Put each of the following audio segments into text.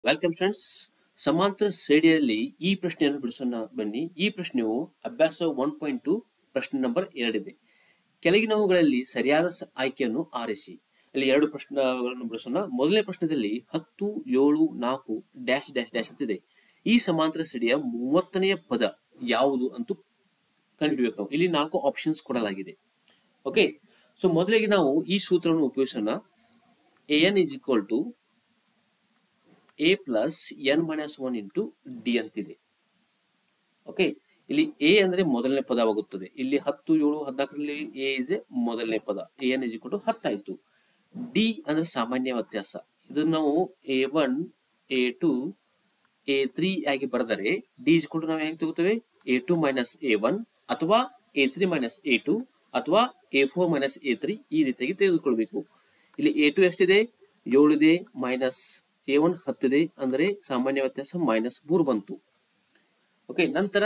welcome friends ಸಮಾಂತರ ಶ್ರೇಣಿಯಲ್ಲಿ ಈ ಪ್ರಶ್ನೆಯನ್ನು ಬಿಡಿಸೋಣ ಬನ್ನಿ ಈ ಪ್ರಶ್ನೆಯು ಅಭ್ಯಾಸ ಒನ್ ಪಾಯಿಂಟ್ ಟು ಪ್ರಶ್ನೆ ನಂಬರ್ ಎರಡಿದೆ ಕೆಳಗಿನವುಗಳಲ್ಲಿ ಸರಿಯಾದ ಸ- ಆಯ್ಕೆಯನ್ನು ಆರಿಸಿ ಇಲ್ಲಿ ಎರಡು ಪ್ರಶ್ನೆಗಳನ್ನು ಬಿಡಿಸೋಣ ಮೊದಲನೇ ಪ್ರಶ್ನೆಯಲ್ಲಿ ಹತ್ತು ಏಳು ನಾಲ್ಕು ಡ್ಯಾಶ್ ಡ್ಯಾಶ್ ಡ್ಯಾಶ್ ಅಂತಿದೆ ಈ ಸಮಾಂತರ ಶ್ರೇಣಿಯ ಮೂವತ್ತನೆಯ ಪದ ಯಾವುದು ಅಂತೂ ಕಂಡುಹಿಡಿಬೇಕು ನಾವು ಇಲ್ಲಿ ನಾಲ್ಕು ಆಪ್ಷನ್ಸ್ ಕೊಡಲಾಗಿದೆ ಓಕೆ ಸೊ ಮೊದಲಿಗೆ ನಾವು ಈ ಸೂತ್ರವನ್ನು ಉಪಯೋಗಿಸೋಣ a n is equal to a plus n minus one into d ಅಂತಿದೆ ಓಕೆ ಇಲ್ಲಿ ಎ ಅಂದ್ರೆ ಮೊದಲನೇ ಪದವಾಗುತ್ತದೆ ಇಲ್ಲಿ ಹತ್ತು ಏಳು ಹದಿನಾಲ್ಕರಲ್ಲಿ ಎ ಇಸ್ ಎ ಮೊದಲನೇ ಪದ ಎ ಎನ್ ಇಸ್ ಟು ಹತ್ತಾಯ್ತು ಡಿ ಅಂದ್ರೆ ಸಾಮಾನ್ಯ ವ್ಯತ್ಯಾಸ ಇದನ್ನು ನಾವು a one a two a three ಆಗಿ ಬರೆದರೆ ಡಿ ಇಸ್ ನಾವು ಹೆಂಗೆ ತಗೋತೇವೆ a two minus a one ಅಥವಾ a three minus a two ಅಥವಾ a four minus a three ಈ ರೀತಿಯಾಗಿ ತೆಗೆದುಕೊಳ್ಬೇಕು ಇಲ್ಲಿ ಎ ಟು ಎಷ್ಟಿದೆ ಏಳಿದೆ ಮೈನಸ್ ಎ ಒನ್ ಹತ್ತಿದೆ ಅಂದರೆ ಸಾಮಾನ್ಯ ವ್ಯತ್ಯಾಸ ಮೈನಸ್ ಮೂರು ಬಂತು ಓಕೆ ನಂತರ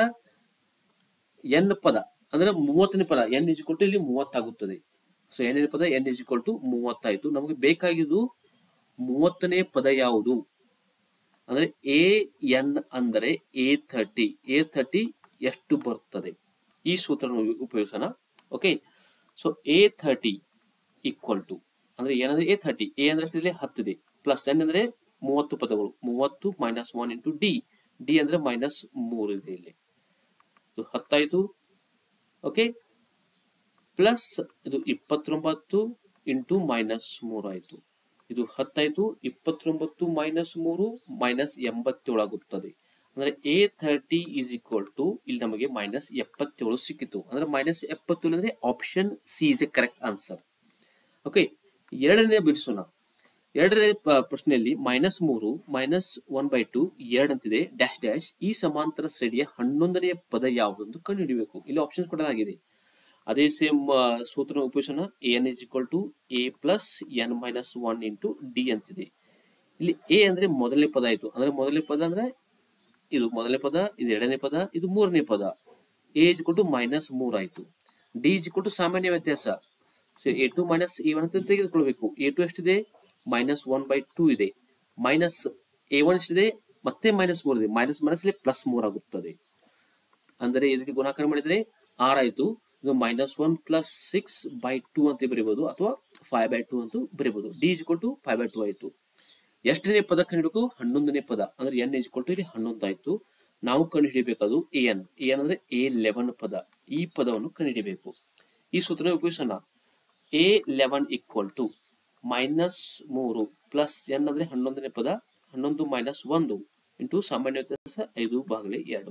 ಎನ್ ಪದ ಅಂದ್ರೆ ಮೂವತ್ತನೇ ಪದ ಎನ್ ಇಸ್ ಟು ಇಲ್ಲಿ ಮೂವತ್ತಾಗುತ್ತದೆ ಸೊ ಎನ್ ಪದ ಎನ್ ಇಸ್ ಟು ಮೂವತ್ತಾಯ್ತು ನಮಗೆ ಬೇಕಾಗಿದ್ದು ಮೂವತ್ತನೇ ಪದ ಯಾವುದು ಅಂದ್ರೆ ಎ ಎನ್ ಅಂದರೆ ಎ ಥರ್ಟಿ ಎ ಥರ್ಟಿ ಎಷ್ಟು ಬರುತ್ತದೆ ಈ ಸೂತ್ರವನ್ನು ಉಪಯೋಗಿಸೋಣ okay so a thirty equal to ಅಂದ್ರೆ ಏನಂದ್ರೆ ಎ ಥರ್ಟಿ ಎ ಅಂದ್ರೆ ಎಷ್ಟಿದೆ ಹತ್ತಿದೆ ಪ್ಲಸ್ ಎನ್ ಅಂದ್ರೆ ಮೂವತ್ತು ಪದಗಳು ಮೂವತ್ತು minus one into d d ಅಂದ್ರೆ ಮೈನಸ್ ಮೂರು ಇದೆ ಇಲ್ಲಿ ಇದು ಹತ್ತಾಯ್ತು ಓಕೆ ಪ್ಲಸ್ ಇದು ಇಪ್ಪತ್ತೊಂಬತ್ತು ಇಂಟು ಮೈನಸ್ ಮೂರು ಆಯ್ತು ಇದು ಹತ್ತಾಯ್ತು ಇಪ್ಪತ್ತೊಂಬತ್ತು ಮೈನಸ್ ಮೂರು ಮೈನಸ್ ಎಂಬತ್ತೇಳು ಆಗುತ್ತದೆ ಅಂದ್ರೆ a thirty is equal to ಇಲ್ಲಿ ನಮಗೆ ಮೈನಸ್ ಎಪ್ಪತ್ತೇಳು ಸಿಕ್ಕಿತು ಅಂದ್ರೆ ಮೈನಸ್ ಎಪ್ಪತ್ತೇಳು ಅಂದ್ರೆ option C is a correct answer okay ಎರಡನೇ ಬಿಡಿಸೋಣ ಎರಡನೇ ಪ- ಪ್ರಶ್ನೆಯಲ್ಲಿ ಮೈನಸ್ ಮೂರು ಮೈನಸ್ ಒನ್ ಬೈ ಟು ಎರಡು ಅಂತಿದೆ ಡ್ಯಾಶ್ ಡ್ಯಾಶ್ ಈ ಸಮಾಂತರ ಶ್ರೇಣಿಯ ಹನ್ನೊಂದನೆಯ ಪದ ಯಾವುದೆಂದು ಕಂಡುಹಿಡಿಯಬೇಕು ಇಲ್ಲಿ ಆಪ್ಷನ್ಸ್ ಕೊಡಲಾಗಿದೆ ಅದೇ ಸೇಮ್ ಸೂತ್ರ ಉಪಯೋಗಿಸೋಣ a n is equal to a plus n minus one into d ಅಂತಿದೆ ಇಲ್ಲಿ ಎ ಅಂದ್ರೆ ಮೊದಲನೇ ಪದ ಆಯ್ತು ಅಂದ್ರೆ ಮೊದಲನೇ ಪದ ಅಂದ್ರೆ ಇದು ಮೊದಲನೇ ಪದ ಇದು ಎರಡನೇ ಪದ ಇದು ಮೂರನೇ ಪದ ಎ ಇಸ್ ಟು ಮೈನಸ್ ಮೂರ್ ಆಯ್ತು ಡಿ ಇಸ್ ಟು ಸಾಮಾನ್ಯ ವ್ಯತ್ಯಾಸ so a two minus a one ಅಂತ ತೆಗೆದುಕೊಳ್ಬೇಕು ಎ ಟು ಎಷ್ಟಿದೆ ಮೈನಸ್ ಒನ್ ಬೈ ಟೂ ಇದೆ ಮೈನಸ್ ಎ ಒನ್ ಎಷ್ಟಿದೆ ಮತ್ತೆ ಮೈನಸ್ ಮೂರ್ ಇದೆ ಮೈನಸ್ ಮೈನಸ್ ಪ್ಲಸ್ ಮೂರ್ ಆಗುತ್ತದೆ ಅಂದರೆ ಇದಕ್ಕೆ ಗುಣಾಕಾರ ಮಾಡಿದ್ರೆ ಆರ್ ಆಯ್ತು ಇದು minus one plus six by two ಅಂತ ಬರೀಬಹುದು ಅಥವಾ ಫೈವ್ ಬೈ ಟೂ ಅಂತ ಬರೀಬಹುದು d is to five by two ಆಯ್ತು ಎಷ್ಟನೇ ಪದ ಕಂಡುಹಿಡಬೇಕು ಹನ್ನೊಂದನೇ ಪದ ಅಂದ್ರೆ ಎನ್ ಇಸ್ ಟು ಇಲ್ಲಿ ಹನ್ನೊಂದು ಆಯ್ತು ನಾವು ಕಂಡುಹಿಡಿಯಬೇಕಾದು ಎ ಎನ್ ಎ ಎನ್ ಅಂದ್ರೆ ಎ ಲೆವೆನ್ ಪದ ಈ ಪದವನ್ನು ಕಂಡುಹಿಡಿಯಬೇಕು ಈ ಸೂತ್ರ ಉಪಯೋಗಿಸೋಣ a eleven equal to minus ಮೂರು ಪ್ಲಸ್ ಎನ್ ಅಂದ್ರೆ ಹನ್ನೊಂದನೇ ಪದ ಹನ್ನೊಂದು ಮೈನಸ್ ಒಂದು ಇಂಟು ಸಾಮಾನ್ಯ ವ್ಯತ್ಯಾಸ ಐದು ಬಾಗಲೇ ಎರಡು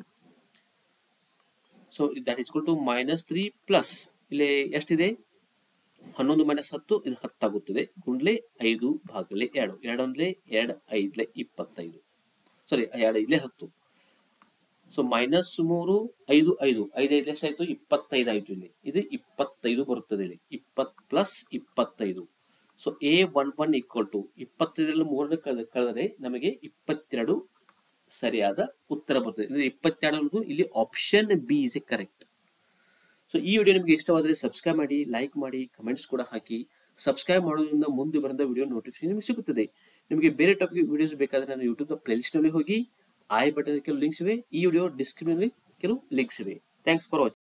so that is to minus three plus ಇಲ್ಲಿ ಎಷ್ಟಿದೆ ಹನ್ನೊಂದು ಮೈನಸ್ ಹತ್ತು ಇದು ಹತ್ತಾಗುತ್ತದೆ ಗುಂಡ್ಲೆ ಐದು ಭಾಗಲೆ ಎರಡು ಎರಡೊಂದ್ಲೆ ಎರಡು ಐದ್ಲೆ ಇಪ್ಪತ್ತೈದು ಸಾರಿ ಎರಡು ಐದ್ಲೆ ಹತ್ತು ಸೊ ಮೈನಸ್ ಮೂರು ಐದು ಐದು ಐದು ಐದು ಎಷ್ಟಾಯ್ತು ಇಪ್ಪತ್ತೈದು ಆಯ್ತು ಇಲ್ಲಿ ಇದು ಇಪ್ಪತ್ತೈದು ಬರುತ್ತದೆ ಇಲ್ಲಿ ಇಪ್ಪತ್ ಪ್ಲಸ್ ಇಪ್ಪತ್ತೈದು so a one one equal to ಇಪ್ಪತ್ತೈದರಲ್ಲಿ ಮೂರನೇ ಕಳೆದ ಕಳೆದರೆ ನಮಗೆ ಇಪ್ಪತ್ತೆರಡು ಸರಿಯಾದ ಉತ್ತರ ಬರ್ತದೆ ಇದು ಇಪ್ಪತ್ತೆರಡು ಅನ್ನೋದು ಇಲ್ಲಿ option B is a correct so ಈ ವಿಡಿಯೋ ನಿಮಗೆ ಇಷ್ಟವಾದರೆ ಸಬ್ಸ್ಕ್ರೈಬ್ ಮಾಡಿ ಲೈಕ್ ಮಾಡಿ ಕಮೆಂಟ್ಸ್ ಕೂಡ ಹಾಕಿ ಸಬ್ಸ್ಕ್ರೈಬ್ ಮಾಡೋದ್ರಿಂದ ಮುಂದೆ ಬರೆದ ವಿಡಿಯೋ ನೋಟಿಫಿಕೇಶನ್ ನಿಮಗೆ ಸಿಗುತ್ತದೆ ನಿಮಗೆ ಬೇರೆ ಟಾಪಿಕ್ ವಿಡಿಯೋಸ್ ಬೇಕಾದ್ರೆ ನಾನು ಯೂಟ್ಯೂಬ್ ಪ್ಲೇಲಿಸ್ಟ್ ನಲ್ಲಿ ಹೋಗಿ ಐ ಬಟನ್ ಕೆಲವು ಲಿಂಕ್ಸ್ ಇವೆ ಈ ವಿಡಿಯೋ ಡಿಸ್ಕ್ರಿಪ್ಷನ್ ಕೆಲವು ಲಿಂಕ್ಸ್ ಇವೆ ಥ್ಯಾಂಕ್ಸ್ ಫಾರ್ ವಾಚಿಂಗ್